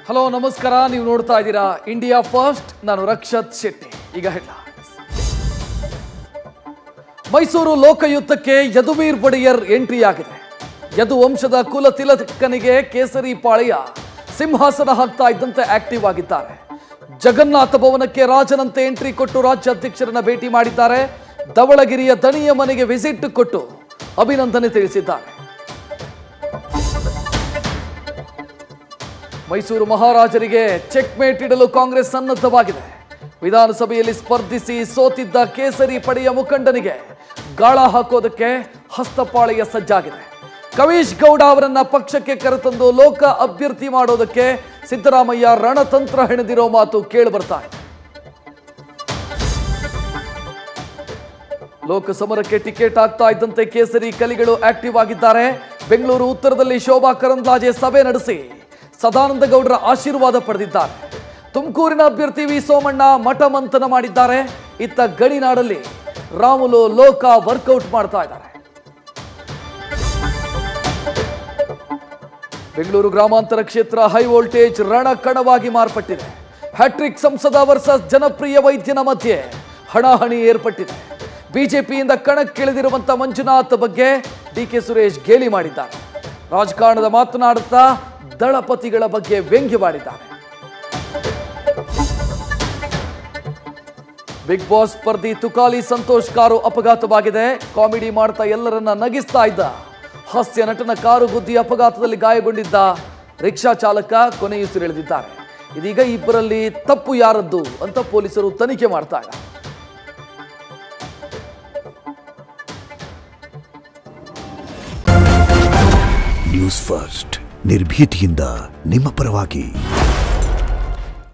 hello ನಮಸ್ಕಾರ ನೀವು ನೋಡ್ತಾ ಇದ್ದೀರಾ ಇಂಡಿಯಾ ಫಸ್ಟ್ ನಾನು ರಕ್ಷತ್ ಶೆಟ್ಟಿ ಈಗ ಹೆಡ್ಲ ಮೈಸೂರು ಲೋಕಯುದ್ಧಕ್ಕೆ ಯದುವೀರ್ ಒಡೆಯರ್ ಎಂಟ್ರಿ ಆಗಿದೆ ಯದು ವಂಶದ ಕುಲ ತಿಲಕನಿಗೆ ಕೇಸರಿ ಪಾಳೆಯ ಸಿಂಹಾಸನ ಹಾಕ್ತಾ ಇದ್ದಂತೆ ಆಕ್ಟಿವ್ ಆಗಿದ್ದಾರೆ ಜಗನ್ನಾಥ ಭವನಕ್ಕೆ ರಾಜನಂತೆ ಎಂಟ್ರಿ ಕೊಟ್ಟು ರಾಜ್ಯಾಧ್ಯಕ್ಷರನ್ನ ಭೇಟಿ ಮಾಡಿದ್ದಾರೆ ಧವಳಗಿರಿಯ ದಣಿಯ ಮನೆಗೆ ವಿಸಿಟ್ ಕೊಟ್ಟು ಅಭಿನಂದನೆ ತಿಳಿಸಿದ್ದಾರೆ ಮೈಸೂರು ಮಹಾರಾಜರಿಗೆ ಚೆಕ್ ಮೇಟ್ ಇಡಲು ಕಾಂಗ್ರೆಸ್ ಸನ್ನದ್ಧವಾಗಿದೆ ವಿಧಾನಸಭೆಯಲ್ಲಿ ಸ್ಪರ್ಧಿಸಿ ಸೋತಿದ್ದ ಕೇಸರಿ ಪಡೆಯ ಮುಖಂಡನಿಗೆ ಗಾಳ ಹಾಕೋದಕ್ಕೆ ಹಸ್ತಪಾಳೆಯ ಸಜ್ಜಾಗಿದೆ ಕವೀಶ್ ಗೌಡ ಅವರನ್ನ ಪಕ್ಷಕ್ಕೆ ಕರೆತಂದು ಲೋಕ ಅಭ್ಯರ್ಥಿ ಮಾಡೋದಕ್ಕೆ ಸಿದ್ದರಾಮಯ್ಯ ರಣತಂತ್ರ ಹೆಣೆದಿರೋ ಮಾತು ಕೇಳಿಬರ್ತಾ ಇದೆ ಲೋಕಸಮರಕ್ಕೆ ಟಿಕೆಟ್ ಆಗ್ತಾ ಇದ್ದಂತೆ ಕೇಸರಿ ಕಲಿಗಳು ಆಕ್ಟಿವ್ ಆಗಿದ್ದಾರೆ ಬೆಂಗಳೂರು ಉತ್ತರದಲ್ಲಿ ಶೋಭಾ ಕರಂದ್ಲಾಜೆ ಸಭೆ ನಡೆಸಿ ಸದಾನಂದ ಗೌಡರ ಆಶೀರ್ವಾದ ಪಡೆದಿದ್ದಾರೆ ತುಮಕೂರಿನ ಅಭ್ಯರ್ಥಿ ವಿ ಸೋಮಣ್ಣ ಮಠ ಮಂಥನ ಮಾಡಿದ್ದಾರೆ ಇತ್ತ ಗಡಿನಾಡಲ್ಲಿ ರಾಮುಲು ಲೋಕ ವರ್ಕೌಟ್ ಮಾಡ್ತಾ ಇದ್ದಾರೆ ಬೆಂಗಳೂರು ಗ್ರಾಮಾಂತರ ಕ್ಷೇತ್ರ ಹೈ ವೋಲ್ಟೇಜ್ ರಣಕಣವಾಗಿ ಮಾರ್ಪಟ್ಟಿದೆ ಹ್ಯಾಟ್ರಿಕ್ ಸಂಸದ ವರ್ಸಸ್ ಜನಪ್ರಿಯ ವೈದ್ಯನ ಮಧ್ಯೆ ಹಣಾಹಣಿ ಏರ್ಪಟ್ಟಿದೆ ಬಿಜೆಪಿಯಿಂದ ಕಣಕ್ಕಿಳಿದಿರುವಂತ ಮಂಜುನಾಥ್ ಬಗ್ಗೆ ಡಿಕೆ ಸುರೇಶ್ ಗೇಲಿ ಮಾಡಿದ್ದಾರೆ ರಾಜಕಾರಣದ ಮಾತನಾಡುತ್ತಾ ದಳಪತಿಗಳ ಬಗ್ಗೆ ವ್ಯಂಗ್ಯವಾಡಿದ್ದಾರೆ ಬಿಗ್ ಬಾಸ್ ಸ್ಪರ್ಧಿ ತುಕಾಲಿ ಸಂತೋಷ್ ಕಾರು ಅಪಘಾತವಾಗಿದೆ ಕಾಮಿಡಿ ಮಾಡ್ತಾ ಎಲ್ಲರನ್ನ ನಗಿಸ್ತಾ ಇದ್ದ ಹಾಸ್ಯ ನಟನ ಕಾರು ಗುದ್ದಿ ಅಪಘಾತದಲ್ಲಿ ಗಾಯಗೊಂಡಿದ್ದ ರಿಕ್ಷಾ ಚಾಲಕ ಕೊನೆಯುಸಿರೆಳೆದಿದ್ದಾರೆ ಇದೀಗ ಇಬ್ಬರಲ್ಲಿ ತಪ್ಪು ಯಾರದ್ದು ಅಂತ ಪೊಲೀಸರು ತನಿಖೆ ಮಾಡ್ತಾ ಇದ್ದಾರೆ ನ್ಯೂಸ್ ಫಸ್ಟ್ ನಿರ್ಭೀತಿಯಿಂದ ನಿಮ್ಮ ಪರವಾಗಿ